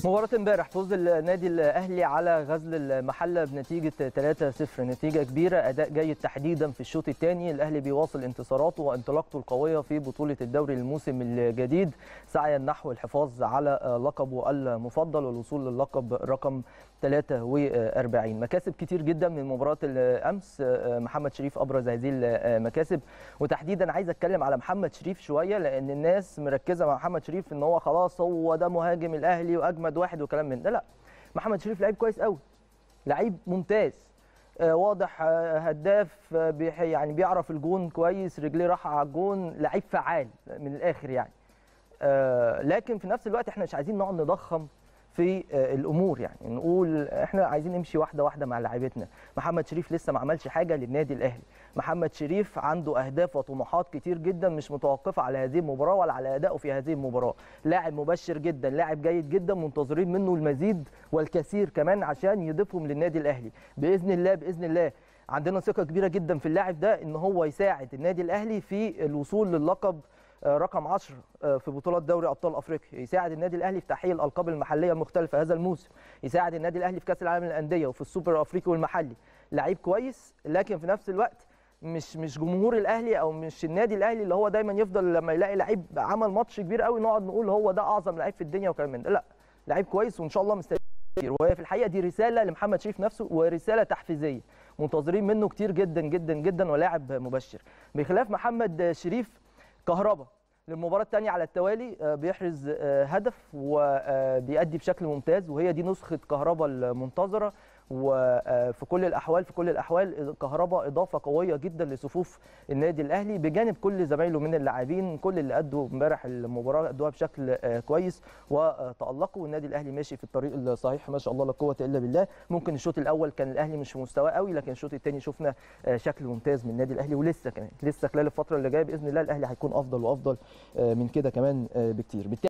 مباراة امبارح فوز النادي الاهلي على غزل المحله بنتيجه 3-0 نتيجه كبيره اداء جيد تحديدا في الشوط الثاني الاهلي بيواصل انتصاراته وانطلاقته القويه في بطوله الدوري الموسم الجديد سعيا نحو الحفاظ على لقبه المفضل والوصول للقب رقم 43 مكاسب كتير جدا من مباراه الامس محمد شريف ابرز هذه المكاسب وتحديدا عايز اتكلم على محمد شريف شويه لان الناس مركزه مع محمد شريف ان هو خلاص هو ده مهاجم الاهلي واجمد واحد وكلام من ده لا محمد شريف لعيب كويس قوي لعيب ممتاز واضح هداف يعني بيعرف الجون كويس رجليه راحه على الجون لعيب فعال من الاخر يعني لكن في نفس الوقت احنا مش عايزين نقعد نضخم في الامور يعني نقول احنا عايزين نمشي واحده واحده مع لعيبتنا محمد شريف لسه ما عملش حاجه للنادي الاهلي محمد شريف عنده اهداف وطموحات كتير جدا مش متوقفه على هذه المباراه ولا على ادائه في هذه المباراه لاعب مبشر جدا لاعب جيد جدا منتظرين منه المزيد والكثير كمان عشان يضيفهم للنادي الاهلي باذن الله باذن الله عندنا ثقه كبيره جدا في اللاعب ده ان هو يساعد النادي الاهلي في الوصول للقب رقم 10 في بطولة دوري أبطال أفريقيا يساعد النادي الأهلي في تحقيق الألقاب المحلية المختلفة هذا الموسم يساعد النادي الأهلي في كأس العالم للأندية وفي السوبر الأفريقي والمحلي لعيب كويس لكن في نفس الوقت مش مش جمهور الاهلي او مش النادي الاهلي اللي هو دايما يفضل لما يلاقي لعيب عمل ماتش كبير قوي نقعد نقول هو ده اعظم لعيب في الدنيا وكلام من ده لا لعيب كويس وان شاء الله مستني وهي في الحقيقه دي رساله لمحمد شريف نفسه ورساله تحفيزيه منتظرين منه كتير جدا جدا جدا ولاعب مبشر بخلاف محمد شريف كهربا للمباراه الثانيه على التوالي بيحرز هدف وبيأدي بشكل ممتاز وهي دي نسخه كهربا المنتظره وفي كل الاحوال في كل الاحوال كهربا اضافه قويه جدا لصفوف النادي الاهلي بجانب كل زمايله من اللاعبين كل اللي ادوا امبارح المباراه ادوها بشكل كويس وتالقوا والنادي الاهلي ماشي في الطريق الصحيح ما شاء الله لا قوه الا بالله ممكن الشوط الاول كان الاهلي مش في مستواه قوي لكن الشوط الثاني شفنا شكل ممتاز من النادي الاهلي ولسه كمان لسه خلال الفتره اللي جايه باذن الله الاهلي هيكون افضل وافضل من كده كمان بكتير